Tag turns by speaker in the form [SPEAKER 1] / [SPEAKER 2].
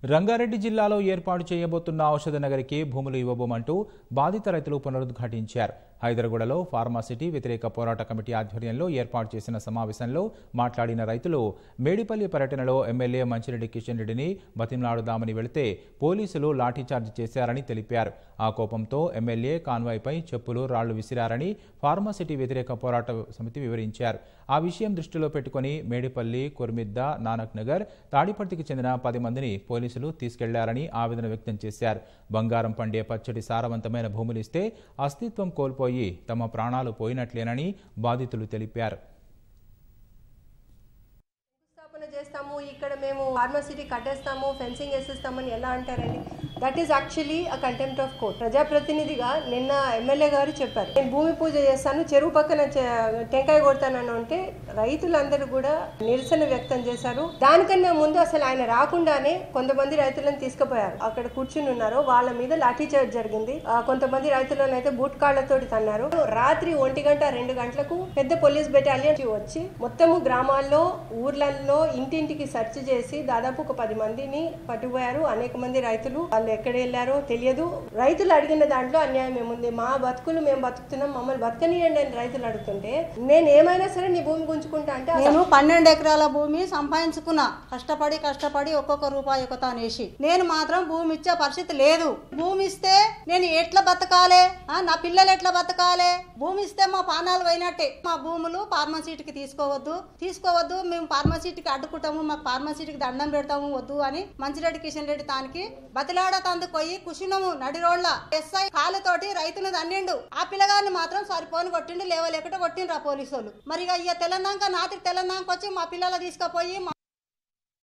[SPEAKER 1] రంగారెడ్డి జిల్లాలో ఏర్పాటు చేయబోతున్న ఔషధ నగరికి భూములు ఇవ్వబోమంటూ బాధిత రైతులు పునరుద్ఘాటించారు హైదరాబాద్లో ఫార్మాసిటీ వ్యతిరేక పోరాట కమిటీ ఆధ్వర్యంలో ఏర్పాటు చేసిన సమావేశంలో మాట్లాడిన రైతులు మేడిపల్లి పర్యటనలో ఎమ్మెల్యే మంచిరెడ్డి కిషన్ రెడ్డిని బతిమలాడుదామని వెళితే పోలీసులు లాఠీచార్జ్ చేశారని తెలిపారు ఆ కోపంతో ఎమ్మెల్యే కాన్వాయ్పై చెప్పులు రాళ్లు విసిరారని ఫార్మాసిటీ వ్యతిరేక పోరాట సమితి వివరించారు ఆ విషయం దృష్టిలో పెట్టుకుని మేడిపల్లి కొర్మిద్ద నానక్ నగర్ తాడిపర్తికి చెందిన పది మందిని పోలీసులు తీసుకెళ్లారని ఆవేదన వ్యక్తం చేశారు బంగారం పండే పచ్చడి సారవంతమైన భూములు ఇస్తే అస్తిత్వం కోల్పోయి తమ ప్రాణాలు పోయినట్లేనని బాధితులు తెలిపారు
[SPEAKER 2] స్థాపన చేస్తాము ఇక్కడ మేము ఫార్మసిటీ కట్టేస్తాము ఫెన్సింగ్ వేసేస్తామని ఎలా అంటారండి that is actually a contempt of court ప్రజాప్రతినిధిగా నిన్న ఎమ్మెల్యే గారు చెప్పారు నేను భూమి పూజ చేస్తాను చెరువు పక్కన చె- టెంకాయ కొడతానని అంటే రైతులందరూ కూడా నిరసన వ్యక్తం చేశారు దానికన్నా ముందు అసలు ఆయన రాకుండానే కొంతమంది రైతులను తీసుకుపోయారు అక్కడ కూర్చుని ఉన్నారు వాళ్ళ మీద లాఠీ చార్జ్ జరిగింది ఆ, కొంతమంది రైతులను అయితే బూట్ కాళ్లతోటి తన్నారు రాత్రి ఒంటి గంట రెండు గంటలకు పెద్ద పోలీస్ బెటాలియన్ వచ్చి మొత్తము గ్రామాల్లో ఊర్లలో ఇంటింటికి సెర్చ్ చేసి దాదాపు ఒక పది మందిని పట్టుకుపోయారు అనేక మంది రైతులు వాళ్ళు ఎక్కడ వెళ్ళారో తెలియదు రైతులు అడిగిన దాంట్లో అన్యాయం ఏముంది మా బతుకులు మేము బతుకుతున్నాం మమ్మల్ని బతకనియండి అని రైతులు అడుగుతుంటే నేను ఏమైనా సరే నీ భూమి గుంజుకుంటా అంటే అసలు
[SPEAKER 3] నేను పన్నెండు ఎకరాల భూమి సంపాదించుకున్నా కష్టపడి కష్టపడి ఒక్కొక్క రూపాయి ఒక తానేసి నేను మాత్రం భూమి ఇచ్చే పరిస్థితి లేదు భూమి ఇస్తే నేను ఎట్లా బతకాలే ఆ, నా పిల్లలు ఎట్లా బతకాలే భూమి ఇస్తే మా పానాలు పోయినట్టే మా భూములు ఫార్మసీటీకి తీసుకోవద్దు తీసుకోవద్దు మేము ఫార్మసీటీకి అడ్డుకుంటాము మాకు ఫార్మసీటీకి దండం పెడతాము వద్దు అని మంచిరెడ్డి కిషన్ రెడ్డి తానికి బతిలాడ తందుకు పోయి కుషినము నడి రోడ్ల ఎస్ఐ కాలుతోటి రైతును దన్నిండు ఆ పిల్లగాన్ని మాత్రం సరిపోని కొట్టిండు లేవలేకట కొట్టిండ్రు ఆ పోలీసు వాళ్ళు మరి ఇక ఇక తెలంగాణ నాటికి తెలంగాణకి వచ్చి మా పిల్లలు తీసుకుపోయి మా